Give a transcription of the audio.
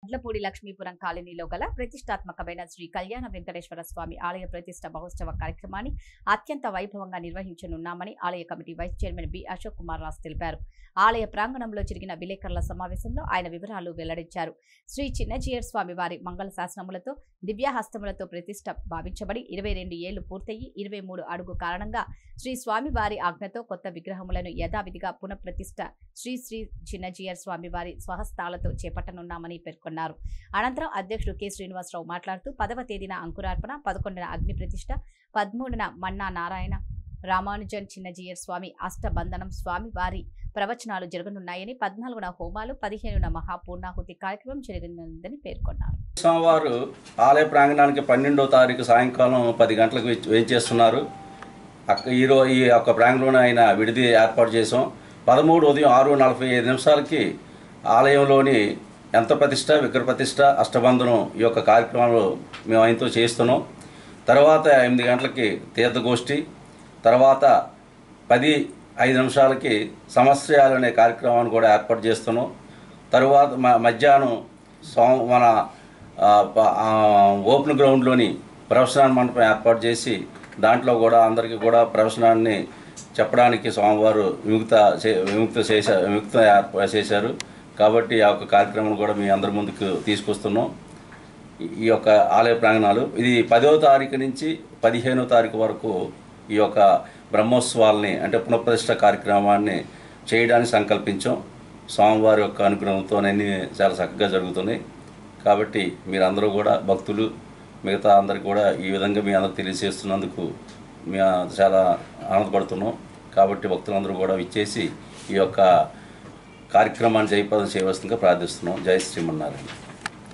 అడ్లపూడి లక్ష్మీపురం కాలనీలో గల ప్రతిష్టాత్మకమైన శ్రీ కళ్యాణ వెంకటేశ్వర స్వామి ఆలయ ప్రతిష్ట మహోత్సవ కార్యక్రమాన్ని అత్యంత వైభవంగా నిర్వహించనున్నామని ఆలయ committee vice chairman B Ashok Kumar Raj తెలిపారు ఆలయ ప్రాంగణంలో జరిగిన విలేకరుల సమావేశంలో ఆయన వివరాలు వెల్లడించారు శ్రీ చిన్నజీయర్ స్వామి వారి మంగళ శాసనములతో దివ్యహస్తములతో ప్రతిష్ట భావించబడి ఇరవై రెండు ఏళ్లు పూర్తయి ఇరవై మూడు అడుగు కారణంగా శ్రీ స్వామి వారి ఆజ్ఞతో కొత్త విగ్రహములను యథావిధిగా పునఃప్రతిష్ట శ్రీ శ్రీ చిన్నజీయర్ స్వామి వారి స్వహస్తాలతో చేపట్టనున్నామని పేర్కొన్నారు అనంతరం అధ్యక్షుడు కె శ్రీనివాసరావు మాట్లాడుతూ పదవ తేదీన అంకురార్పణ పదకొండున అగ్ని ప్రతిష్ట పదమూడున మన్నా నారాయణ రామానుజన్ చిన్నజీయర్ స్వామి అష్టబంధనం స్వామి వారి ప్రవచనాలు జరగనున్నాయని పద్నాలుగున హోమాలు పదిహేనున మహాపూర్ణాహుతి కార్యక్రమం జరగనుందని పేర్కొన్నారు స్వామివారు ఆలయ ప్రాంగణానికి పన్నెండో తారీఖు సాయంకాలం పది గంటలకు వెచ్- వేయించేస్తున్నారు అక్క ఈరో ఈ యొక్క ప్రాంగణంలో ఆయన విడిది ఏర్పాటు చేసాం పదమూడు ఉదయం ఆరు నలభై ఐదు నిమిషాలకి ఆలయంలోని యంత్ర ప్రతిష్ట విగ్రహ ప్రతిష్ట అష్టబంధనం ఈ యొక్క కార్యక్రమాలు మేము ఆయనతో చేస్తున్నాం తర్వాత ఎనిమిది గంటలకి తీర్థగోష్ఠి తర్వాత పది ఐదు నిమిషాలకి సమస్యలు అనే కార్యక్రమాన్ని కూడా ఏర్పాటు చేస్తున్నాం తరువాత మ- మధ్యాహ్నం సోమ మన ఆ, ప- ఆ, ఓపెన్ గ్రౌండ్లోని ప్రవచనాల మండపం ఏర్పాటు చేసి దాంట్లో కూడా అందరికీ కూడా ప్రవచనాన్ని చెప్పడానికి స్వామివారు విముక్త చే- విముక్త చేశా విముక్త ఏర్పాటు చేశారు కాబట్టి ఆ యొక్క కార్యక్రమం కూడా మీ అందరి ముందుకు తీసుకొస్తున్నాం ఈ- ఈ యొక్క ఆలయ ప్రాంగణాలు ఇది పదవ తారీఖు నుంచి పదిహేనో తారీఖు వరకు ఈ యొక్క బ్రహ్మోత్సవాల్ని అంటే పునఃప్రతిష్ఠ కార్యక్రమాన్ని చేయడానికి సంకల్పించాం స్వామివారి యొక్క అనుగ్రహంతోనన్నీ చాలా చక్కగా జరుగుతున్నాయి కాబట్టి మీరందరూ కూడా భక్తులు మిగతా అందరికి కూడా ఈ విధంగా మీ అందరూ తెలియజేస్తున్నందుకు మేము చాలా ఆనందపడుతున్నాం కాబట్టి భక్తులందరూ కూడా ఇచ్చేసి ఈ యొక్క కార్యక్రమాన్ని జయప్రదం చేయవలసిందిగా ప్రార్థిస్తున్నాం జై శ్రీమన్నారాయణ